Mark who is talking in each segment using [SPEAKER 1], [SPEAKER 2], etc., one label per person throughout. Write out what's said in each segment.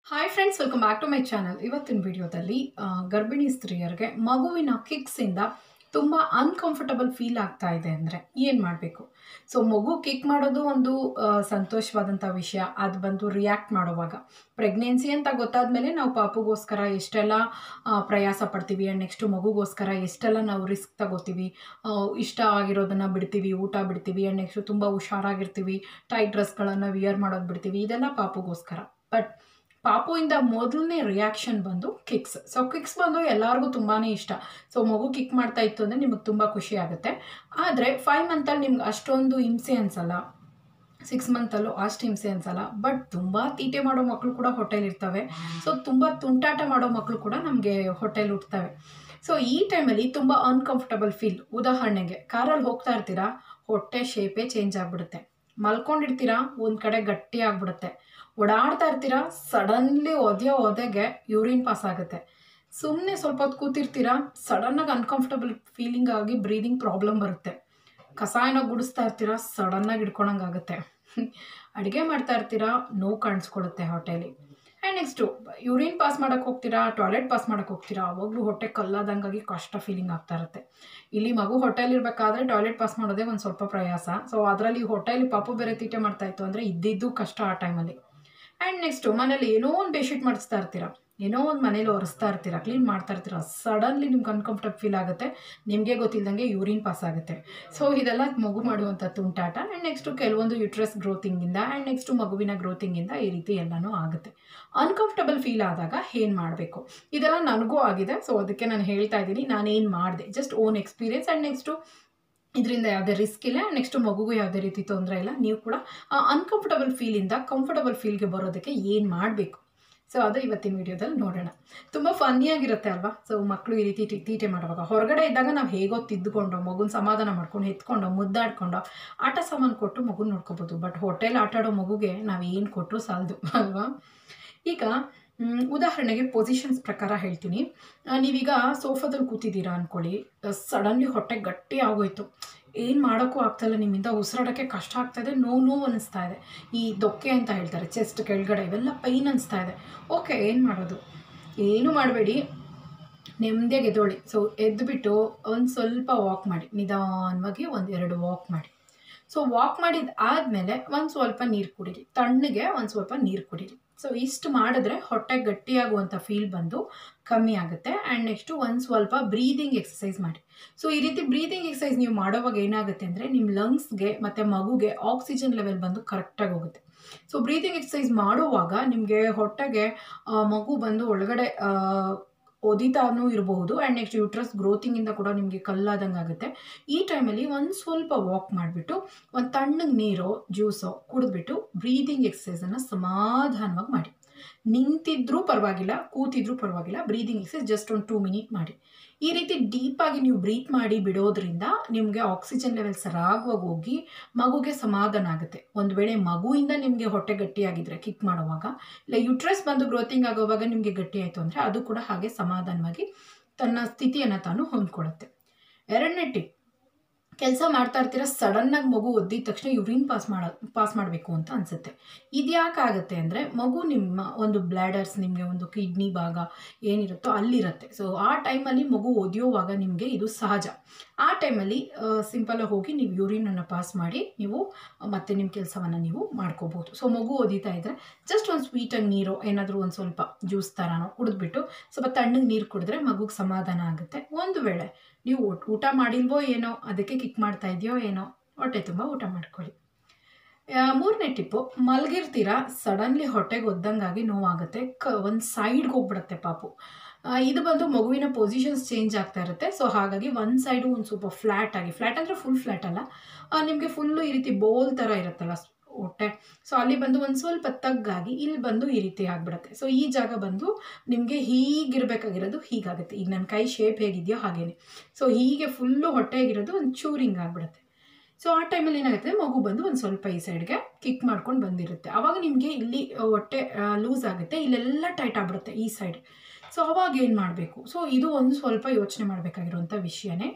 [SPEAKER 1] hi friends welcome back to my channel ಇವತ್ತಿನ ವಿಡಿಯೋದಲ್ಲಿ ಆ, ಗರ್ಭಿಣಿ ಸ್ತ್ರೀಯರಿಗೆ ಮಗುವಿನ ಕಿಕ್ಸಿಂದ ತುಂಬ ಅನ್ಕಂಫರ್ಟಬಲ್ ಫೀಲ್ ಆಗ್ತಾ ಇದೆ ಅಂದರೆ ಏನು ಮಾಡಬೇಕು ಸೊ ಮಗು ಕಿಕ್ ಮಾಡೋದು ಒಂದು ಆ, ಸಂತೋಷವಾದಂಥ ವಿಷಯ ಅದು ಬಂದು ರಿಯಾಕ್ಟ್ ಮಾಡೋವಾಗ ಪ್ರೆಗ್ನೆನ್ಸಿ ಅಂತ ಗೊತ್ತಾದ್ಮೇಲೆ ನಾವು ಪಾಪುಗೋಸ್ಕರ ಎಷ್ಟೆಲ್ಲ ಆ, ಪ್ರಯಾಸ ಪಡ್ತೀವಿ ಆ್ಯಂಡ್ ನೆಕ್ಸ್ಟು ಮಗುಗೋಸ್ಕರ ಎಷ್ಟೆಲ್ಲ ನಾವು ರಿಸ್ಕ್ ತಗೋತೀವಿ ಆ, ಇಷ್ಟ ಆಗಿರೋದನ್ನು ಬಿಡ್ತೀವಿ ಊಟ ಬಿಡ್ತೀವಿ ಆ್ಯಂಡ್ ನೆಕ್ಸ್ಟು ತುಂಬ ಹುಷಾರಾಗಿರ್ತೀವಿ ಟೈಟ್ ಡ್ರೆಸ್ಗಳನ್ನು ವಿಯರ್ ಮಾಡೋದು ಬಿಡ್ತೀವಿ ಇದೆಲ್ಲ ಪಾಪುಗೋಸ್ಕರ ಬಟ್ ಪಾಪುವಿಂದ ಮೊದಲನೇ ರಿಯಾಕ್ಷನ್ ಬಂದು ಕಿಕ್ಸ್ ಸೊ ಕಿಕ್ಸ್ ಬಂದು ಎಲ್ಲರಿಗೂ ತುಂಬಾ ಇಷ್ಟ ಸೊ ಮಗು ಕಿಕ್ ಮಾಡ್ತಾ ಇತ್ತು ಅಂದರೆ ನಿಮಗೆ ತುಂಬ ಖುಷಿ ಆಗುತ್ತೆ ಆದರೆ ಫೈವ್ ಮಂತಲ್ಲಿ ನಿಮ್ಗೆ ಅಷ್ಟೊಂದು ಹಿಂಸೆ ಅನ್ಸಲ್ಲ ಸಿಕ್ಸ್ ಮಂತಲ್ಲೂ ಅಷ್ಟು ಹಿಂಸೆ ಅನ್ಸಲ್ಲ ಬಟ್ ತುಂಬ ತೀಟೆ ಮಾಡೋ ಮಕ್ಕಳು ಕೂಡ ಹೊಟ್ಟೆಲಿ ಇರ್ತವೆ ಸೊ ತುಂಬ ತುಂಟಾಟ ಮಾಡೋ ಮಕ್ಕಳು ಕೂಡ ನಮಗೆ ಹೊಟ್ಟೆಲಿ ಹುಟ್ಟುತ್ತವೆ ಸೊ ಈ ಟೈಮಲ್ಲಿ ತುಂಬ ಅನ್ಕಂಫರ್ಟಬಲ್ ಫೀಲ್ ಉದಾಹರಣೆಗೆ ಕಾರಲ್ಲಿ ಹೋಗ್ತಾ ಇರ್ತೀರಾ ಹೊಟ್ಟೆ ಶೇಪೇ ಚೇಂಜ್ ಆಗಿಬಿಡುತ್ತೆ ಮಲ್ಕೊಂಡಿರ್ತೀರಾ ಒಂದು ಕಡೆ ಗಟ್ಟಿ ಆಗಿಬಿಡುತ್ತೆ ಓಡಾಡ್ತಾ ಇರ್ತೀರಾ ಸಡನ್ಲಿ ಒದೆಯೋ ಒದೆಗೆ ಯೂರಿನ್ ಪಾಸ್ ಆಗುತ್ತೆ ಸುಮ್ಮನೆ ಸ್ವಲ್ಪ ಹೊತ್ತು ಕೂತಿರ್ತೀರಾ ಸಡನ್ನಾಗಿ ಅನ್ಕಂಫರ್ಟಬಲ್ ಫೀಲಿಂಗ್ ಆಗಿ ಬ್ರೀದಿಂಗ್ ಪ್ರಾಬ್ಲಮ್ ಬರುತ್ತೆ ಕಸ ಏನೋ ಗುಡಿಸ್ತಾ ಇರ್ತೀರಾ ಸಡನ್ನಾಗಿ ಹಿಡ್ಕೊಳಂಗೆ ಆಗುತ್ತೆ ಅಡುಗೆ ಮಾಡ್ತಾ ಇರ್ತೀರಾ ನೋವು ಕಾಣಿಸ್ಕೊಳುತ್ತೆ ಹೊಟ್ಟೆಲಿ ಆ್ಯಂಡ್ ನೆಕ್ಸ್ಟು ಯೂರಿನ್ ಪಾಸ್ ಮಾಡೋಕ್ಕೆ ಹೋಗ್ತೀರಾ ಟಾಯ್ಲೆಟ್ ಪಾಸ್ ಮಾಡೋಕ್ಕೆ ಹೋಗ್ತೀರಾ ಅವಾಗಲೂ ಹೊಟ್ಟೆ ಕಲ್ಲಾದಂಗಾಗಿ ಕಷ್ಟ ಫೀಲಿಂಗ್ ಆಗ್ತಾ ಇರುತ್ತೆ ಇಲ್ಲಿ ಮಗು ಹೊಟ್ಟೆಲಿರ್ಬೇಕಾದ್ರೆ ಟಾಯ್ಲೆಟ್ ಪಾಸ್ ಮಾಡೋದೇ ಒಂದು ಸ್ವಲ್ಪ ಪ್ರಯಾಸ ಸೊ ಅದರಲ್ಲಿ ಹೊಟ್ಟೆಲಿ ಪಾಪು ಬೇರೆ ತೀಟೆ ಮಾಡ್ತಾ ಇತ್ತು ಅಂದರೆ ಇದ್ದಿದ್ದು ಕಷ್ಟ ಆ ಟೈಮಲ್ಲಿ ಆ್ಯಂಡ್ ನೆಕ್ಸ್ಟು ಮನೇಲಿ ಏನೋ ಒಂದು ಬೆಡ್ಶೀಟ್ ಮಾಡಿಸ್ತಾ ಇರ್ತೀರಾ ಏನೋ ಒಂದು ಮನೇಲಿ ಒರೆಸ್ತಾ ಇರ್ತೀರಾ ಕ್ಲೀನ್ ಮಾಡ್ತಾ ಇರ್ತೀರಾ ಸಡನ್ಲಿ ನಿಮ್ಗೆ ಅನ್ಕಂಫರ್ಟಬಲ್ ಫೀಲ್ ಆಗುತ್ತೆ ನಿಮಗೆ ಗೊತ್ತಿಲ್ಲದಂಗೆ ಯೂರಿನ್ ಪಾಸ್ ಆಗುತ್ತೆ ಸೊ ಇದೆಲ್ಲ ಮಗು ಮಾಡುವಂಥ ತುಂಟಾಟ ಆ್ಯಂಡ್ ನೆಕ್ಸ್ಟು ಕೆಲವೊಂದು ಯುಟ್ರಸ್ ಗ್ರೋತಿಂಗಿಂದ ಆ್ಯಂಡ್ ನೆಕ್ಸ್ಟು ಮಗುವಿನ ಗ್ರೋತಿಂಗಿಂದ ಈ ರೀತಿ ಎಲ್ಲನೂ ಆಗುತ್ತೆ ಅನ್ಕಂಫರ್ಟಬಲ್ ಫೀಲ್ ಆದಾಗ ಏನು ಮಾಡಬೇಕು ಇದೆಲ್ಲ ನನಗೂ ಆಗಿದೆ ಸೊ ಅದಕ್ಕೆ ನಾನು ಹೇಳ್ತಾ ಇದ್ದೀನಿ ನಾನೇನು ಮಾಡಿದೆ just own experience and next ಇದರಿಂದ ಯಾವುದೇ ರಿಸ್ಕ್ ಇಲ್ಲ ನೆಕ್ಸ್ಟ್ ಮಗುಗೂ ಯಾವುದೇ ರೀತಿ ತೊಂದರೆ ಇಲ್ಲ ನೀವು ಕೂಡ ಅನ್ಕಂಫರ್ಟಬಲ್ ಫೀಲಿಂದ ಕಂಫರ್ಟಬಲ್ ಫೀಲ್ಗೆ ಬರೋದಕ್ಕೆ ಏನು ಮಾಡಬೇಕು ಸೊ ಅದು ಇವತ್ತಿನ ವಿಡಿಯೋದಲ್ಲಿ ನೋಡೋಣ ತುಂಬ ಫನ್ನಿಯಾಗಿರುತ್ತೆ ಅಲ್ವಾ ಸೊ ಮಕ್ಕಳು ಈ ರೀತಿ ಟಿ- ತೀಟೆ ಮಾಡುವಾಗ ಹೊರಗಡೆ ಇದ್ದಾಗ ನಾವು ಹೇಗೋ ತಿದ್ದುಕೊಂಡು ಮಗುನ ಸಮಾಧಾನ ಮಾಡ್ಕೊಂಡು ಎತ್ಕೊಂಡು ಮುದ್ದಾಡ್ಕೊಂಡು ಆಟ ಸಾಮಾನು ಕೊಟ್ಟು ಮಗುನ ನೋಡ್ಕೋಬೋದು ಬಟ್ ಹೋಟೆಲ್ ಆಟ ಆಡೋ ಮಗುಗೆ ನಾವು ಏನು ಕೊಟ್ಟರು ಸಾಲದು ಅಲ್ವಾ ಈಗ ಮ್, ಉದಾಹರಣೆಗೆ ಪೊಸಿಷನ್ಸ್ ಪ್ರಕಾರ ಹೇಳ್ತೀನಿ ಆ, ನೀವೀಗ ಸೋಫಾದಲ್ಲಿ ಕೂತಿದ್ದೀರಾ ಅಂದ್ಕೊಳ್ಳಿ ಸಡನ್ಲಿ ಹೊಟ್ಟೆ ಗಟ್ಟಿ ಆಗೋಯ್ತು ಏನು ಮಾಡೋಕ್ಕೂ ಆಗ್ತಾಯಿಲ್ಲ ನಿಮ್ಮಿಂದ ಉಸಿರಾಡೋಕ್ಕೆ ಕಷ್ಟ ಆಗ್ತಾಯಿದೆ ನೋವು ನೋವು ಅನ್ನಿಸ್ತಾ ಇದೆ ಈ ದೊಕ್ಕೆ ಅಂತ ಹೇಳ್ತಾರೆ ಚೆಸ್ಟ್ ಕೆಳಗಡೆ ಇವೆಲ್ಲ ಪೈನ್ ಅನಿಸ್ತಾ ಇದೆ ಓಕೆ ಏನು ಮಾಡೋದು ಏನು ಮಾಡಬೇಡಿ ನೆಮ್ಮದಿಯಾಗಿ ಎದ್ದೋಳಿ ಸೊ ಎದ್ದುಬಿಟ್ಟು ಒಂದು ಸ್ವಲ್ಪ ವಾಕ್ ಮಾಡಿ ನಿಧಾನವಾಗಿ ಒಂದು ಎರಡು ವಾಕ್ ಮಾಡಿ ಸೊ ವಾಕ್ ಮಾಡಿದ ಆದಮೇಲೆ ಒಂದು ಸ್ವಲ್ಪ ನೀರು ಕುಡೀರಿ ತಣ್ಣಗೆ ಒಂದು ಸ್ವಲ್ಪ ನೀರು ಕುಡೀರಿ ಸೊ ಇಷ್ಟು ಮಾಡಿದ್ರೆ ಹೊಟ್ಟೆ ಗಟ್ಟಿಯಾಗುವಂಥ ಫೀಲ್ ಬಂದು ಕಮ್ಮಿ ಆಗುತ್ತೆ ಆ್ಯಂಡ್ ನೆಕ್ಸ್ಟು ಒಂದು ಸ್ವಲ್ಪ ಬ್ರೀದಿಂಗ್ ಎಕ್ಸಸೈಸ್ ಮಾಡಿ ಸೊ ಈ ರೀತಿ ಬ್ರೀದಿಂಗ್ ಎಕ್ಸಸೈಸ್ ನೀವು ಮಾಡೋವಾಗ ಏನಾಗುತ್ತೆ ಅಂದರೆ ನಿಮ್ಮ ಲಂಗ್ಸ್ಗೆ ಮತ್ತು ಮಗುಗೆ ಆಕ್ಸಿಜನ್ ಲೆವೆಲ್ ಬಂದು ಕರೆಕ್ಟಾಗಿ ಹೋಗುತ್ತೆ ಸೊ ಬ್ರೀದಿಂಗ್ ಎಕ್ಸಸೈಸ್ ಮಾಡುವಾಗ ನಿಮಗೆ ಹೊಟ್ಟೆಗೆ ಆ, ಮಗು ಬಂದು ಒಳಗಡೆ ಆ, ಒದಿತಾನೂ ಇರಬಹುದು ಆ್ಯಂಡ್ ನೆಕ್ಸ್ಟ್ ಯೂಟ್ರಸ್ ಗ್ರೋತಿಂಗಿಂದ ಕೂಡ ನಿಮಗೆ ಕಲ್ಲಾದಂಗೆ ಆಗುತ್ತೆ ಈ ಟೈಮಲ್ಲಿ ಒಂದು ಸ್ವಲ್ಪ ವಾಕ್ ಮಾಡಿಬಿಟ್ಟು ಒಂದು ತಣ್ಣಗೆ ನೀರೋ ಜ್ಯೂಸೋ ಕುಡಿದ್ಬಿಟ್ಟು ಬ್ರೀದಿಂಗ್ ಎಕ್ಸಸೈಸನ್ನು ಸಮಾಧಾನವಾಗಿ ಮಾಡಿ ನಿಂತಿದ್ರೂ ಪರವಾಗಿಲ್ಲ ಕೂತಿದ್ರೂ ಪರವಾಗಿಲ್ಲ ಬ್ರೀದಿಂಗ್ ಎಕ್ಸಸೈಸ್ ಜಸ್ಟ್ ಒಂದು ಟೂ ಮಿನಿಟ್ ಮಾಡಿ ಈ ರೀತಿ ಡೀಪಾಗಿ ನೀವು ಬ್ರೀತ್ ಮಾಡಿ ಬಿಡೋದ್ರಿಂದ ನಿಮಗೆ ಆಕ್ಸಿಜನ್ ಲೆವೆಲ್ ಸರಾಗವಾಗಿ ಹೋಗಿ ಮಗುಗೆ ಸಮಾಧಾನ ಆಗುತ್ತೆ ಒಂದು ವೇಳೆ ಮಗುವಿಂದ ನಿಮಗೆ ಹೊಟ್ಟೆ ಗಟ್ಟಿಯಾಗಿದ್ದರೆ ಕಿಕ್ ಮಾಡುವಾಗ ಇಲ್ಲ ಯುಟ್ರಸ್ ಬಂದು ಗ್ರೋತಿಂಗ್ ಆಗೋವಾಗ ನಿಮಗೆ ಗಟ್ಟಿ ಆಯಿತು ಅಂದರೆ ಅದು ಕೂಡ ಹಾಗೆ ಸಮಾಧಾನವಾಗಿ ತನ್ನ ಸ್ಥಿತಿಯನ್ನು ತಾನು ಹೊಂದ್ಕೊಳ್ಳುತ್ತೆ ಎರಡನೇ ಟಿಪ್ ಕೆಲಸ ಮಾಡ್ತಾ ಇರ್ತೀರ ಸಡನ್ನಾಗಿ ಮಗು ಒದ್ದಿದ ತಕ್ಷಣ ಯೂರಿನ್ ಪಾಸ್ ಮಾಡ ಪಾಸ್ ಮಾಡಬೇಕು ಅಂತ ಅನಿಸುತ್ತೆ ಇದು ಯಾಕೆ ಆಗುತ್ತೆ ಅಂದರೆ ಮಗು ನಿಮ್ಮ ಒಂದು ಬ್ಲ್ಯಾಡರ್ಸ್ ನಿಮಗೆ ಒಂದು ಕಿಡ್ನಿ ಭಾಗ ಏನಿರುತ್ತೋ ಅಲ್ಲಿರುತ್ತೆ ಸೊ ಆ ಟೈಮಲ್ಲಿ ಮಗು ಒದಿಯೋವಾಗ ನಿಮಗೆ ಇದು ಸಹಜ ಆ ಟೈಮಲ್ಲಿ ಸಿಂಪಲಾಗಿ ಹೋಗಿ ನೀವು ಯೂರಿನನ್ನು ಪಾಸ್ ಮಾಡಿ ನೀವು ಮತ್ತೆ ನಿಮ್ಮ ಕೆಲಸವನ್ನು ನೀವು ಮಾಡ್ಕೋಬೋದು ಸೊ ಮಗು ಒದಿತಾ ಇದ್ದರೆ ಜಸ್ಟ್ ಒಂದು ಸ್ವೀಟಾಗಿ ನೀರು ಏನಾದರೂ ಒಂದು ಸ್ವಲ್ಪ ಜ್ಯೂಸ್ ಥರನೋ ಕುಡಿದ್ಬಿಟ್ಟು ಸ್ವಲ್ಪ ತಣ್ಣಗೆ ನೀರು ಕುಡಿದ್ರೆ ಮಗುಗೆ ಸಮಾಧಾನ ಆಗುತ್ತೆ ಒಂದು ವೇಳೆ ನೀವು ಊಟ- ಊಟ ಮಾಡಿಲ್ವೋ ಏನೋ ಅದಕ್ಕೆ ಕಿಕ್ ಮಾಡ್ತಾ ಇದೆಯೋ ಏನೋ ಹೊಟ್ಟೆ ತುಂಬ ಊಟ ಮಾಡ್ಕೊಳ್ಳಿ ಆ, ಮೂರನೇ ಟಿಪ್ಪು ಮಲಗಿರ್ತೀರಾ ಸಡನ್ಲಿ ಹೊಟ್ಟೆಗೆ ಒದ್ದಂಗಾಗಿ ನೋವಾಗುತ್ತೆ ಕ ಒಂದು ಸೈಡ್ಗೆ ಹೋಗ್ಬಿಡುತ್ತೆ ಪಾಪು ಆ, ಇದು ಬಂದು ಮಗುವಿನ ಪೊಸಿಷನ್ಸ್ ಚೇಂಜ್ ಆಗ್ತಾ ಇರುತ್ತೆ ಸೊ ಹಾಗಾಗಿ ಒಂದು ಸೈಡು ಒಂದು ಸ್ವಲ್ಪ ಫ್ಲ್ಯಾಟ್ ಆಗಿ ಫ್ಲ್ಯಾಟ್ ಅಂದರೆ ಫುಲ್ ಫ್ಲ್ಯಾಟ್ ಅಲ್ಲ ನಿಮಗೆ ಫುಲ್ಲು ಈ ರೀತಿ ಬೋಲ್ ಥರ ಇರುತ್ತಲ್ಲ ಸ್- ಹೊಟ್ಟೆ ಸೊ ಅಲ್ಲಿ ಬಂದು ಒಂದು ಸ್ವಲ್ಪ ತಗ್ಗಾಗಿ ಇಲ್ಲಿ ಬಂದು ಈ ರೀತಿ ಆಗಿಬಿಡುತ್ತೆ ಸೊ ಈ ಜಾಗ ಬಂದು ನಿಮಗೆ ಹೀಗಿರಬೇಕಾಗಿರೋದು ಹೀಗಾಗುತ್ತೆ ಈಗ ನನ್ನ ಕೈ ಶೇಪ್ ಹೇಗಿದೆಯೋ ಹಾಗೇನೆ ಸೊ ಹೀಗೆ ಫುಲ್ಲು ಹೊಟ್ಟೆಗಿರೋದು ಒಂದು ಚೂರಿಂಗ್ ಆಗಿಬಿಡುತ್ತೆ ಸೊ ಆ ಟೈಮಲ್ಲಿ ಏನಾಗುತ್ತೆ ಮಗು ಬಂದು ಒಂದು ಸ್ವಲ್ಪ ಈ ಸೈಡ್ಗೆ ಕಿಕ್ ಮಾಡ್ಕೊಂಡು ಬಂದಿರುತ್ತೆ ಆವಾಗ ನಿಮಗೆ ಇಲ್ಲಿ ಆ, ಹೊಟ್ಟೆ ಲೂಸ್ ಆಗುತ್ತೆ ಇಲ್ಲೆಲ್ಲ ಟೈಟ್ ಆಗಿಬಿಡುತ್ತೆ ಈ ಸೈಡ್ ಸೊ ಅವಾಗ ಏನು ಮಾಡಬೇಕು ಸೊ ಇದು ಒಂದು ಸ್ವಲ್ಪ ಯೋಚನೆ ಮಾಡಬೇಕಾಗಿರುವಂಥ ವಿಷಯನೇ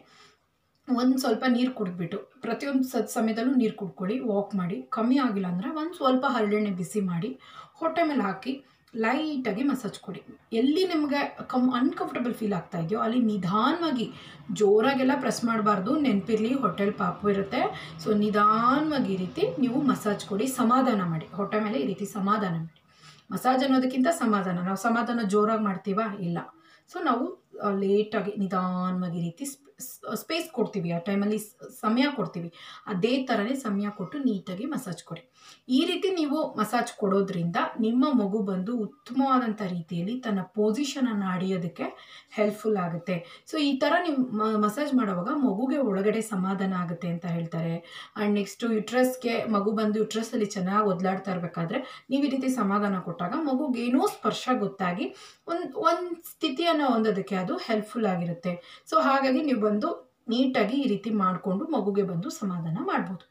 [SPEAKER 1] ಒಂದು ಸ್ವಲ್ಪ ನೀರು ಕುಡಿದ್ಬಿಟ್ಟು ಪ್ರತಿಯೊಂದು ಸ ಸಮಯದಲ್ಲೂ ನೀರು ಕುಡ್ಕೊಳ್ಳಿ ವಾಕ್ ಮಾಡಿ ಕಮ್ಮಿ ಆಗಿಲ್ಲ ಅಂದರೆ ಒಂದು ಸ್ವಲ್ಪ ಹರಳೆಣ್ಣೆ ಬಿಸಿ ಮಾಡಿ ಹೊಟ್ಟೆ ಮೇಲೆ ಹಾಕಿ ಲೈಟಾಗಿ ಮಸಾಜ್ ಕೊಡಿ ಎಲ್ಲಿ ನಿಮಗೆ ಕಮ್ ಅನ್ಕಂಫರ್ಟಬಲ್ ಫೀಲ್ ಆಗ್ತಾ ಇದೆಯೋ ಅಲ್ಲಿ ನಿಧಾನವಾಗಿ ಜೋರಾಗೆಲ್ಲ ಪ್ರೆಸ್ ಮಾಡಬಾರ್ದು ನೆನಪಿರಲಿ ಹೊಟ್ಟೆಲ್ ಪಾಪು ಇರುತ್ತೆ ಸೊ ನಿಧಾನವಾಗಿ ಈ ರೀತಿ ನೀವು ಮಸಾಜ್ ಕೊಡಿ ಸಮಾಧಾನ ಮಾಡಿ ಹೊಟ್ಟೆ ಮೇಲೆ ಈ ರೀತಿ ಸಮಾಧಾನ ಮಾಡಿ ಮಸಾಜ್ ಅನ್ನೋದಕ್ಕಿಂತ ಸಮಾಧಾನ ನಾವು ಸಮಾಧಾನ ಜೋರಾಗಿ ಮಾಡ್ತೀವಾ ಇಲ್ಲ ಸೊ ನಾವು ಲೇಟಾಗಿ ನಿಧಾನವಾಗಿ ಈ ರೀತಿ ಸ್ಪೇಸ್ ಕೊಡ್ತೀವಿ ಆ ಟೈಮಲ್ಲಿ ಸಮಯ ಕೊಡ್ತೀವಿ ಅದೇ ಥರನೇ ಸಮಯ ಕೊಟ್ಟು ನೀಟಾಗಿ ಮಸಾಜ್ ಕೊಡಿ ಈ ರೀತಿ ನೀವು ಮಸಾಜ್ ಕೊಡೋದ್ರಿಂದ ನಿಮ್ಮ ಮಗು ಬಂದು ಉತ್ತಮವಾದಂಥ ರೀತಿಯಲ್ಲಿ ತನ್ನ ಪೊಸಿಷನನ್ನು ಹಿಡಿಯೋದಕ್ಕೆ ಹೆಲ್ಪ್ಫುಲ್ ಆಗುತ್ತೆ ಸೊ ಈ ಥರ ನೀವು ಮಸಾಜ್ ಮಾಡುವಾಗ ಮಗುಗೆ ಒಳಗಡೆ ಸಮಾಧಾನ ಆಗುತ್ತೆ ಅಂತ ಹೇಳ್ತಾರೆ ಆ್ಯಂಡ್ ನೆಕ್ಸ್ಟು ಯುಟ್ರಸ್ಗೆ ಮಗು ಬಂದು ಯುಟ್ರಸ್ಸಲ್ಲಿ ಚೆನ್ನಾಗಿ ಒದ್ಲಾಡ್ತಾ ಇರಬೇಕಾದ್ರೆ ನೀವು ಈ ರೀತಿ ಸಮಾಧಾನ ಕೊಟ್ಟಾಗ ಮಗುಗೇನೋ ಸ್ಪರ್ಶ ಗೊತ್ತಾಗಿ ಒಂದು ಒಂದು ಸ್ಥಿತಿಯನ್ನು ಹೊಂದೋದಕ್ಕೆ ಅದು ಹೆಲ್ಪ್ಫುಲ್ ಆಗಿರುತ್ತೆ ಸೊ ಹಾಗಾಗಿ ನೀವು ಬಂದು ನೀಟಾಗಿ ಈ ರೀತಿ ಮಾಡಿಕೊಂಡು ಮಗುಗೆ ಬಂದು ಸಮಾಧಾನ ಮಾಡ್ಬೋದು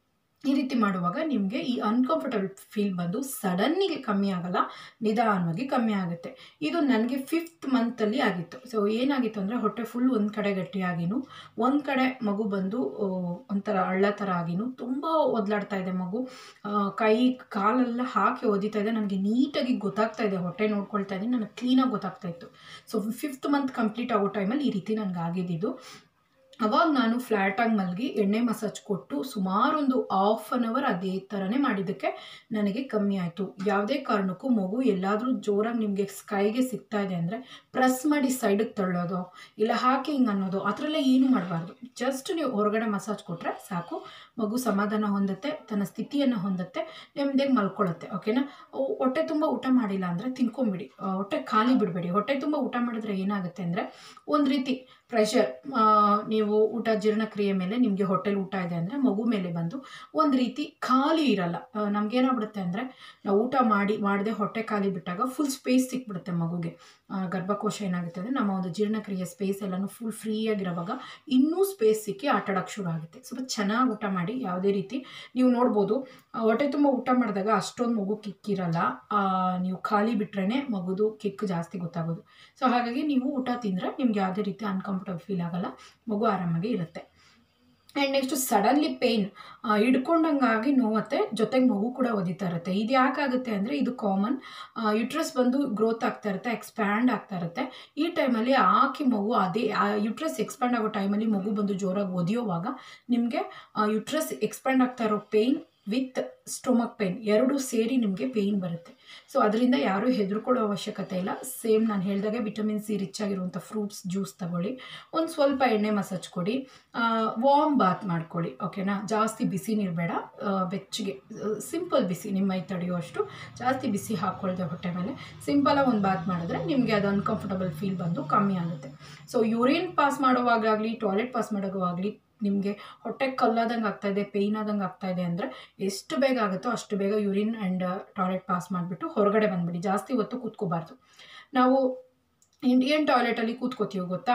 [SPEAKER 1] ಈ ರೀತಿ ಮಾಡುವಾಗ ನಿಮಗೆ ಈ ಅನ್ಕಂಫರ್ಟಬಲ್ ಫೀಲ್ ಬಂದು ಸಡನ್ನಿಗೆ ಕಮ್ಮಿ ಆಗಲ್ಲ ನಿಧಾನವಾಗಿ ಕಮ್ಮಿ ಆಗುತ್ತೆ ಇದು ನನಗೆ ಫಿಫ್ತ್ ಮಂತಲ್ಲಿ ಆಗಿತ್ತು ಸೊ ಏನಾಗಿತ್ತು ಅಂದರೆ ಹೊಟ್ಟೆ ಫುಲ್ ಒಂದು ಕಡೆ ಗಟ್ಟಿಯಾಗಿನೂ ಒಂದು ಕಡೆ ಮಗು ಬಂದು ಆ, ಒಂಥರ ಹಳ್ಳ ಥರ ಆಗಿನೂ ತುಂಬ ಒದ್ಲಾಡ್ತಾ ಇದೆ ಮಗು ಆ, ಕೈ ಕಾಲೆಲ್ಲ ಹಾಕಿ ಒದಿತಾ ಇದೆ ನನಗೆ ನೀಟಾಗಿ ಗೊತ್ತಾಗ್ತಾ ಇದೆ ಹೊಟ್ಟೆ ನೋಡ್ಕೊಳ್ತಾ ಇದ್ದೀನಿ ನನಗೆ ಕ್ಲೀನಾಗಿ ಗೊತ್ತಾಗ್ತಾ ಇತ್ತು ಸೊ ಫಿಫ್ತ್ ಮಂತ್ ಕಂಪ್ಲೀಟ್ ಆಗೋ ಟೈಮಲ್ಲಿ ಈ ರೀತಿ ನನಗೆ ಆಗಿದ್ದಿದ್ದು ಅವಾಗ ನಾನು ಫ್ಲ್ಯಾಟಾಗಿ ಮಲಗಿ ಎಣ್ಣೆ ಮಸಾಜ್ ಕೊಟ್ಟು ಸುಮಾರೊಂದು ಆಫ್ ಅನ್ ಅವರ್ ಅದೇ ಥರನೇ ಮಾಡಿದ್ದಕ್ಕೆ ನನಗೆ ಕಮ್ಮಿ ಆಯಿತು ಯಾವುದೇ ಕಾರಣಕ್ಕೂ ಮಗು ಎಲ್ಲಾದರೂ ಜೋರಾಗಿ ನಿಮಗೆ ಕೈಗೆ ಸಿಗ್ತಾ ಇದೆ ಅಂದರೆ ಪ್ರೆಸ್ ಮಾಡಿ ಸೈಡಿಗೆ ತಳ್ಳೋದು ಇಲ್ಲ ಹಾಕಿ ಹಿಂಗೆ ಅನ್ನೋದು ಆ ಥರ ಎಲ್ಲ ಏನೂ ಮಾಡಬಾರ್ದು ಜಸ್ಟ್ ನೀವು ಹೊರಗಡೆ ಮಸಾಜ್ ಕೊಟ್ಟರೆ ಸಾಕು ಮಗು ಸಮಾಧಾನ ಹೊಂದುತ್ತೆ ತನ್ನ ಸ್ಥಿತಿಯನ್ನು ಹೊಂದುತ್ತೆ ನೆಮ್ಮದಿಯಾಗಿ ಮಲ್ಕೊಳ್ಳುತ್ತೆ ಓಕೆನಾ ಅವು ಹೊಟ್ಟೆ ತುಂಬ ಊಟ ಮಾಡಿಲ್ಲ ಅಂದರೆ ತಿನ್ಕೊಂಬಿಡಿ ಆ, ಹೊಟ್ಟೆ ಖಾಲಿ ಬಿಡಬೇಡಿ ಹೊಟ್ಟೆ ತುಂಬ ಊಟ ಮಾಡಿದ್ರೆ ಏನಾಗುತ್ತೆ ಅಂದರೆ ಒಂದು ರೀತಿ ಪ್ರೆಷರ್ ನೀವು ಊಟ ಜೀರ್ಣಕ್ರಿಯೆ ಮೇಲೆ ನಿಮಗೆ ಹೊಟ್ಟೆಲಿ ಊಟ ಇದೆ ಅಂದರೆ ಮಗು ಮೇಲೆ ಬಂದು ಒಂದು ರೀತಿ ಖಾಲಿ ಇರಲ್ಲ ಆ, ನಮ್ಗೇನಾಗ್ಬಿಡುತ್ತೆ ಅಂದರೆ ನಾವು ಊಟ ಮಾಡಿ ಮಾಡದೆ ಹೊಟ್ಟೆ ಖಾಲಿ ಬಿಟ್ಟಾಗ ಫುಲ್ ಸ್ಪೇಸ್ ಸಿಕ್ಬಿಡುತ್ತೆ ಮಗುಗೆ ಆ, ಗರ್ಭಕೋಶ ಏನಾಗುತ್ತೆ ಅಂದರೆ ನಮ್ಮ ಒಂದು ಜೀರ್ಣಕ್ರಿಯೆ ಸ್ಪೇಸ್ ಎಲ್ಲನೂ ಫುಲ್ ಫ್ರೀಯಾಗಿರೋವಾಗ ಇನ್ನೂ ಸ್ಪೇಸ್ ಸಿಕ್ಕಿ ಆಟ ಆಡೋಕ್ಕೆ ಶುರು ಆಗುತ್ತೆ ಸ್ವಲ್ಪ ಚೆನ್ನಾಗಿ ಊಟ ಮಾಡಿ ಯಾವುದೇ ರೀತಿ ನೀವು ನೋಡ್ಬೋದು ಆ, ಹೊಟ್ಟೆ ತುಂಬ ಊಟ ಮಾಡಿದಾಗ ಅಷ್ಟೊಂದು ಮಗು ಕಿಕ್ಕಿರಲ್ಲ ಆ, ನೀವು ಖಾಲಿ ಬಿಟ್ರೇ ಮಗುದು ಕಿಕ್ ಜಾಸ್ತಿ ಗೊತ್ತಾಗೋದು ಸೊ ಹಾಗಾಗಿ ನೀವು ಊಟ ತಿಂದರೆ ನಿಮ್ಗೆ ಯಾವುದೇ ರೀತಿ ಅನ್ಕಂಫರ್ಟಬಲ್ ಫೀಲ್ ಆಗಲ್ಲ ಮಗು ಆರಾಮಾಗಿ ಇರುತ್ತೆ ಆ್ಯಂಡ್ ನೆಕ್ಸ್ಟು ಸಡನ್ಲಿ ಪೇಯ್ನ್ ಹಿಡ್ಕೊಂಡಂಗಾಗಿ ನೋವತ್ತೆ ಜೊತೆಗೆ ಮಗು ಕೂಡ ಒದಿತಾ ಇರುತ್ತೆ ಇದು ಯಾಕಾಗುತ್ತೆ ಅಂದರೆ ಇದು ಕಾಮನ್ ಯುಟ್ರಸ್ ಬಂದು ಗ್ರೋತ್ ಆಗ್ತಾ ಇರುತ್ತೆ ಎಕ್ಸ್ಪ್ಯಾಂಡ್ ಆಗ್ತಾ ಇರುತ್ತೆ ಈ ಟೈಮಲ್ಲಿ ಆಕಿ ಮಗು ಅದೇ ಯುಟ್ರಸ್ ಎಕ್ಸ್ಪ್ಯಾಂಡ್ ಆಗೋ ಟೈಮಲ್ಲಿ ಮಗು ಬಂದು ಜೋರಾಗಿ ಒದಿಯೋವಾಗ ನಿಮಗೆ ಯುಟ್ರಸ್ ಎಕ್ಸ್ಪ್ಯಾಂಡ್ ಆಗ್ತಾ ಇರೋ ಪೇಯ್ನ್ ವಿತ್ ಸ್ಟೊಮಕ್ ಪೇಯ್ನ್ ಎರಡೂ ಸೇರಿ ನಿಮಗೆ ಪೇಯ್ನ್ ಬರುತ್ತೆ ಸೊ ಅದರಿಂದ ಯಾರೂ ಹೆದರ್ಕೊಳ್ಳೋ ಅವಶ್ಯಕತೆ ಇಲ್ಲ ಸೇಮ್ ನಾನು ಹೇಳಿದಾಗೆ ವಿಟಮಿನ್ ಸಿ ರಿಚ್ ಆಗಿರುವಂಥ ಫ್ರೂಟ್ಸ್ ಜ್ಯೂಸ್ ತಗೊಳ್ಳಿ ಒಂದು ಸ್ವಲ್ಪ ಎಣ್ಣೆ ಮಸಾಜ್ ಕೊಡಿ ವಾರ್ಮ್ ಬಾತ್ ಮಾಡ್ಕೊಳ್ಳಿ ಓಕೆನಾ ಜಾಸ್ತಿ ಬಿಸಿ ನೀರು ಬೇಡ ಆ, ಬೆಚ್ಚಗೆ ಸಿಂಪಲ್ ಬಿಸಿ ನಿಮ್ಮ ಮೈ ತಡೆಯುವಷ್ಟು ಜಾಸ್ತಿ ಬಿಸಿ ಹಾಕ್ಕೊಳ್ದೆ ಹೊಟ್ಟೆ ಮೇಲೆ ಸಿಂಪಲಾಗಿ ಒಂದು ಬಾತ್ ಮಾಡಿದ್ರೆ ನಿಮಗೆ ಅದು ಅನ್ಕಂಫರ್ಟಬಲ್ ಫೀಲ್ ಬಂದು ಕಮ್ಮಿ ಆಗುತ್ತೆ ಸೊ ಯೂರಿನ್ ಪಾಸ್ ಮಾಡುವಾಗಲಿ ಟಾಯ್ಲೆಟ್ ಪಾಸ್ ಮಾಡೋವಾಗಲಿ ನಿಮಗೆ ಹೊಟ್ಟೆ ಕಲ್ಲಾದಂಗೆ ಆಗ್ತಾ ಇದೆ ಪೇಯ್ನ್ ಆದಂಗೆ ಆಗ್ತಾ ಇದೆ ಅಂದರೆ ಎಷ್ಟು ಬೇಗ ಆಗುತ್ತೋ ಅಷ್ಟು ಬೇಗ ಯೂರಿನ್ ಆ್ಯಂಡ್ ಟಾಯ್ಲೆಟ್ ಪಾಸ್ ಮಾಡಿಬಿಟ್ಟು ಹೊರಗಡೆ ಬಂದ್ಬಿಡಿ ಜಾಸ್ತಿ ಹೊತ್ತು ಕೂತ್ಕೋಬಾರ್ದು ನಾವು ಇಂಡಿಯನ್ ಟಾಯ್ಲೆಟಲ್ಲಿ ಕೂತ್ಕೋತೀವಿ ಗೊತ್ತಾ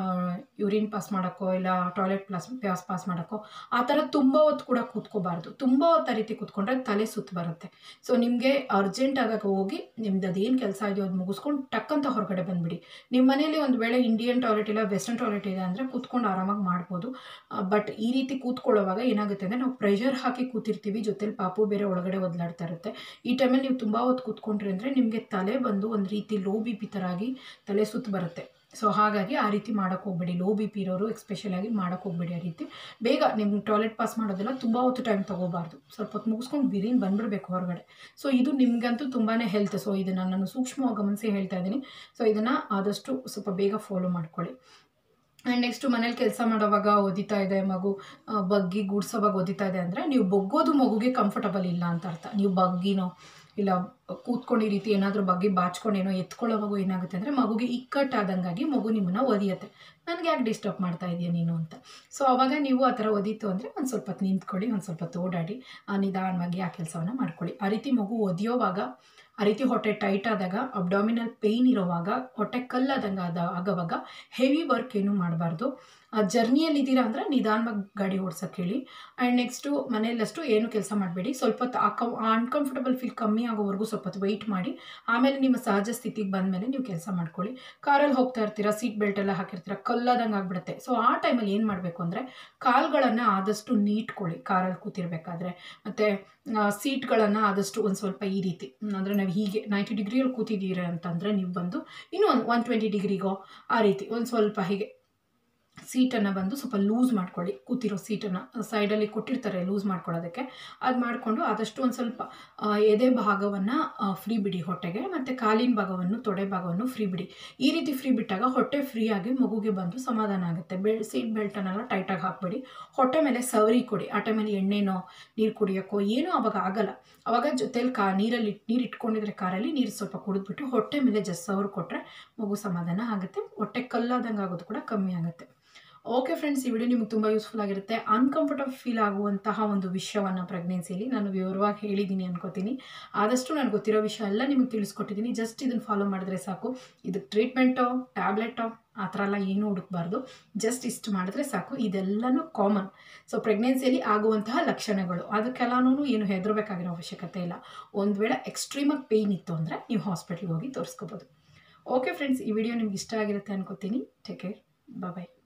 [SPEAKER 1] ಯೂರಿನ್ ಪಾಸ್ ಮಾಡೋಕ್ಕೋ ಇಲ್ಲ ಟಾಯ್ಲೆಟ್ ಪ್ಲಾಸ್ ಪಾಸ್ ಪಾಸ್ ಮಾಡೋಕ್ಕೋ ಆ ಥರ ತುಂಬ ಹೊತ್ತು ಕೂಡ ಕೂತ್ಕೋಬಾರ್ದು ತುಂಬ ಹೊತ್ತು ಆ ರೀತಿ ಕೂತ್ಕೊಂಡ್ರೆ ತಲೆ ಸುತ್ತು ಬರುತ್ತೆ ಸೊ ನಿಮಗೆ ಅರ್ಜೆಂಟ್ ಆದಾಗ ಹೋಗಿ ನಿಮ್ದು ಅದೇನು ಕೆಲಸ ಇದೆಯೋ ಅದು ಮುಗಿಸ್ಕೊಂಡು ಟಕ್ಕಂತ ಹೊರಗಡೆ ಬಂದುಬಿಡಿ ನಿಮ್ಮ ಮನೇಲಿ ಒಂದು ವೇಳೆ ಇಂಡಿಯನ್ ಟಾಯ್ಲೆಟ್ ಇಲ್ಲ ವೆಸ್ಟರ್ನ್ ಟಾಯ್ಲೆಟ್ ಇದೆ ಅಂದರೆ ಕೂತ್ಕೊಂಡು ಆರಾಮಾಗಿ ಮಾಡ್ಬೋದು ಬಟ್ ಈ ರೀತಿ ಕೂತ್ಕೊಳ್ಳೋವಾಗ ಏನಾಗುತ್ತೆ ಅಂದರೆ ನಾವು ಪ್ರೆಷರ್ ಹಾಕಿ ಕೂತಿರ್ತೀವಿ ಜೊತೆಲಿ ಪಾಪು ಬೇರೆ ಒಳಗಡೆ ಒದ್ಲಾಡ್ತಾ ಇರುತ್ತೆ ಈ ಟೈಮಲ್ಲಿ ನೀವು ತುಂಬ ಹೊತ್ತು ಕೂತ್ಕೊಂಡ್ರಿ ಅಂದರೆ ನಿಮಗೆ ತಲೆ ಬಂದು ಒಂದು ರೀತಿ ಲೋ ಬಿ ಪಿ ಥರ ಆಗಿ ತಲೆ ಸುತ್ತು ಬರುತ್ತೆ ಸೊ ಹಾಗಾಗಿ ಆ ರೀತಿ ಮಾಡೋಕ್ಕೆ ಹೋಗ್ಬೇಡಿ ಲೋ ಬಿ ಪಿ ಇರೋರು ಎಕ್ಸ್ಪೆಷಲಾಗಿ ಮಾಡೋಕ್ಕೆ ಹೋಗ್ಬೇಡಿ ಆ ರೀತಿ ಬೇಗ ನಿಮ್ಗೆ ಟಾಯ್ಲೆಟ್ ಪಾಸ್ ಮಾಡೋದೆಲ್ಲ ತುಂಬ ಹೊತ್ತು ಟೈಮ್ ತೊಗೋಬಾರ್ದು ಸ್ವಲ್ಪ ಹೊತ್ತು ಮುಗಿಸ್ಕೊಂಡು ಬಿರಿನ್ ಬಂದ್ಬಿಡ್ಬೇಕು ಹೊರಗಡೆ ಸೊ ಇದು ನಿಮಗಂತೂ ತುಂಬಾ ಹೆಲ್ತ್ ಸೊ ಇದನ್ನು ನಾನು ಸೂಕ್ಷ್ಮವಾಗಿ ಗಮನಿಸಿ ಹೇಳ್ತಾ ಇದ್ದೀನಿ ಸೊ ಇದನ್ನು ಆದಷ್ಟು ಸ್ವಲ್ಪ ಬೇಗ ಫಾಲೋ ಮಾಡ್ಕೊಳ್ಳಿ ಆ್ಯಂಡ್ ನೆಕ್ಸ್ಟು ಮನೇಲಿ ಕೆಲಸ ಮಾಡೋವಾಗ ಒದಿತಾ ಇದೆ ಮಗು ಆ, ಬಗ್ಗಿ ಗೂಡ್ಸೋವಾಗ ಒದಿತಾ ಇದೆ ಅಂದರೆ ನೀವು ಬಗ್ಗೋದು ಮಗುಗೆ ಕಂಫರ್ಟಬಲ್ ಇಲ್ಲ ಅಂತ ಅರ್ಥ ನೀವು ಬಗ್ಗಿನೋ ಇಲ್ಲ ಕೂತ್ಕೊಂಡು ಈ ರೀತಿ ಏನಾದರೂ ಬಗ್ಗೆ ಬಾಚ್ಕೊಂಡು ಏನೋ ಎತ್ಕೊಳ್ಳೋವಾಗ ಏನಾಗುತ್ತೆ ಅಂದರೆ ಮಗುಗೆ ಇಕ್ಕಟ್ಟಾದಂಗಾಗಿ ಮಗು ನಿಮ್ಮನ್ನು ಒದಿಯತ್ತೆ ನನಗೆ ಯಾಕೆ ಡಿಸ್ಟರ್ಬ್ ಮಾಡ್ತಾ ಇದೆಯಾ ನೀನು ಅಂತ ಸೊ ಅವಾಗ ನೀವು ಆ ಥರ ಒದೀತು ಅಂದರೆ ಒಂದು ಸ್ವಲ್ಪ ಹೊತ್ತು ನಿಂತ್ಕೊಳ್ಳಿ ಒಂದು ಸ್ವಲ್ಪ ಹೊತ್ತು ಓಡಾಡಿ ಆ ನಿಧಾನವಾಗಿ ಆ ಕೆಲಸವನ್ನು ಮಾಡ್ಕೊಳ್ಳಿ ಆ ರೀತಿ ಮಗು ಒದಿಯೋವಾಗ ಆ ರೀತಿ ಹೊಟ್ಟೆ ಟೈಟ್ ಆದಾಗ ಅಬ್ಡಾಮಿನಲ್ ಪೇಯ್ನ್ ಇರೋವಾಗ ಹೊಟ್ಟೆ ಕಲ್ಲಾದಂಗೆ ಆದ ಆಗೋವಾಗ ಹೆವಿ ವರ್ಕ್ ಏನೂ ಮಾಡಬಾರ್ದು ಆ ಜರ್ನಿಯಲ್ಲಿ ಇದ್ದೀರಾ ಅಂದರೆ ನಿಧಾನವಾಗಿ ಗಾಡಿ ಓಡ್ಸೋಕ್ಕೆ ಹೇಳಿ ಆ್ಯಂಡ್ ನೆಕ್ಸ್ಟು ಮನೆಯಲ್ಲಷ್ಟು ಏನು ಕೆಲಸ ಮಾಡಬೇಡಿ ಸ್ವಲ್ಪ ಹೊತ್ತು ಆ ಕಂ ಅನ್ಕಂಫರ್ಟಬಲ್ ಫೀಲ್ ಕಮ್ಮಿ ಆಗೋವರೆಗೂ ಸ್ವಲ್ಪ ಹೊತ್ತು ವೆಯ್ಟ್ ಮಾಡಿ ಆಮೇಲೆ ನಿಮ್ಮ ಸಹಜ ಸ್ಥಿತಿಗೆ ಬಂದಮೇಲೆ ನೀವು ಕೆಲಸ ಮಾಡ್ಕೊಳ್ಳಿ ಕಾರಲ್ಲಿ ಹೋಗ್ತಾ ಇರ್ತೀರಾ ಸೀಟ್ ಬೆಲ್ಟ್ ಎಲ್ಲ ಹಾಕಿರ್ತೀರಾ ಕಲ್ಲದಂಗೆ ಆಗ್ಬಿಡುತ್ತೆ ಸೊ ಆ ಟೈಮಲ್ಲಿ ಏನು ಮಾಡಬೇಕು ಅಂದರೆ ಕಾಲುಗಳನ್ನು ಆದಷ್ಟು ನೀಟ್ಕೊಳ್ಳಿ ಕಾರಲ್ಲಿ ಕೂತಿರ್ಬೇಕಾದ್ರೆ ಮತ್ತು ಸೀಟ್ಗಳನ್ನು ಆದಷ್ಟು ಒಂದು ಸ್ವಲ್ಪ ಈ ರೀತಿ ಅಂದರೆ ನಾವು ಹೀಗೆ ನೈಂಟಿ ಡಿಗ್ರಿಯಲ್ಲಿ ಕೂತಿದ್ದೀರ ಅಂತಂದರೆ ನೀವು ಬಂದು ಇನ್ನೂ ಒಂದು ಒನ್ ಟ್ವೆಂಟಿ ಡಿಗ್ರಿಗೋ ಆ ರೀತಿ ಒಂದು ಸ್ವಲ್ಪ ಹೀಗೆ ಸೀಟನ್ನು ಬಂದು ಸ್ವಲ್ಪ ಲೂಸ್ ಮಾಡ್ಕೊಳ್ಳಿ ಕೂತಿರೋ ಸೀಟನ್ನು ಸೈಡಲ್ಲಿ ಕೊಟ್ಟಿರ್ತಾರೆ ಲೂಸ್ ಮಾಡ್ಕೊಳ್ಳೋದಕ್ಕೆ ಅದು ಮಾಡಿಕೊಂಡು ಆದಷ್ಟು ಒಂದು ಸ್ವಲ್ಪ ಆ, ಎದೆ ಭಾಗವನ್ನು ಫ್ರೀ ಬಿಡಿ ಹೊಟ್ಟೆಗೆ ಮತ್ತು ಕಾಲಿನ ಭಾಗವನ್ನು ತೊಡೆ ಭಾಗವನ್ನು ಫ್ರೀ ಬಿಡಿ ಈ ರೀತಿ ಫ್ರೀ ಬಿಟ್ಟಾಗ ಹೊಟ್ಟೆ ಫ್ರೀಯಾಗಿ ಮಗುಗೆ ಬಂದು ಸಮಾಧಾನ ಆಗುತ್ತೆ ಬೆಲ್ ಸೀಟ್ ಬೆಲ್ಟನ್ನೆಲ್ಲ ಟೈಟಾಗಿ ಹಾಕ್ಬಿಡಿ ಹೊಟ್ಟೆ ಮೇಲೆ ಸವರಿ ಕೊಡಿ ಆ ಟೈಮಲ್ಲಿ ಎಣ್ಣೆನೋ ನೀರು ಕುಡಿಯೋಕ್ಕೋ ಏನೂ ಅವಾಗ ಆಗಲ್ಲ ಅವಾಗ ಜೊತೆಲಿ ಕಾ ನೀರಲ್ಲಿ ನೀರು ಇಟ್ಕೊಂಡಿದ್ರೆ ಕಾರಲ್ಲಿ ನೀರು ಸ್ವಲ್ಪ ಕುಡಿದ್ಬಿಟ್ಟು ಹೊಟ್ಟೆ ಮೇಲೆ ಜಸ್ಟ್ ಸವರ್ ಕೊಟ್ಟರೆ ಮಗು ಸಮಾಧಾನ ಆಗುತ್ತೆ ಹೊಟ್ಟೆ ಕಲ್ಲಾದಂಗೆ ಆಗೋದು ಕೂಡ ಕಮ್ಮಿ ಆಗುತ್ತೆ ಓಕೆ ಫ್ರೆಂಡ್ಸ್ ಈ ವಿಡಿಯೋ ನಿಮಗೆ ತುಂಬ ಯೂಸ್ಫುಲ್ ಆಗಿರುತ್ತೆ ಅನ್ಕಂಫರ್ಟಬಲ್ ಫೀಲ್ ಆಗುವಂತಹ ಒಂದು ವಿಷಯವನ್ನು ಪ್ರೆಗ್ನೆನ್ಸಿಲಿ ನಾನು ವಿವರವಾಗಿ ಹೇಳಿದ್ದೀನಿ ಅನ್ಕೋತೀನಿ ಆದಷ್ಟು ನನಗೆ ಗೊತ್ತಿರೋ ವಿಷಯ ಎಲ್ಲ ನಿಮಗೆ ತಿಳಿಸ್ಕೊಟ್ಟಿದ್ದೀನಿ ಜಸ್ಟ್ ಇದನ್ನು ಫಾಲೋ ಮಾಡಿದ್ರೆ ಸಾಕು ಇದು ಟ್ರೀಟ್ಮೆಂಟೋ ಟ್ಯಾಬ್ಲೆಟೋ ಆ ಥರ ಎಲ್ಲ ಏನೂ ಹುಡುಕ್ಬಾರ್ದು ಜಸ್ಟ್ ಇಷ್ಟು ಮಾಡಿದ್ರೆ ಸಾಕು ಇದೆಲ್ಲನೂ ಕಾಮನ್ ಸೊ ಪ್ರೆಗ್ನೆನ್ಸಿಯಲ್ಲಿ ಆಗುವಂತಹ ಲಕ್ಷಣಗಳು ಅದಕ್ಕೆಲ್ಲನೂ ಏನು ಹೆದರಬೇಕಾಗಿರೋ ಅವಶ್ಯಕತೆ ಇಲ್ಲ ಒಂದು ವೇಳೆ ಎಕ್ಸ್ಟ್ರೀಮಾಗಿ ಪೇಯ್ನ್ ಇತ್ತು ಅಂದರೆ ನೀವು ಹಾಸ್ಪಿಟ್ಲಿಗೆ ಹೋಗಿ ತೋರಿಸ್ಕೋಬೋದು ಓಕೆ ಫ್ರೆಂಡ್ಸ್ ಈ ವಿಡಿಯೋ ನಿಮ್ಗೆ ಇಷ್ಟ ಆಗಿರುತ್ತೆ ಅನ್ಕೋತೀನಿ ಟೇಕ್ ಕೇರ್ ಬಾಯ್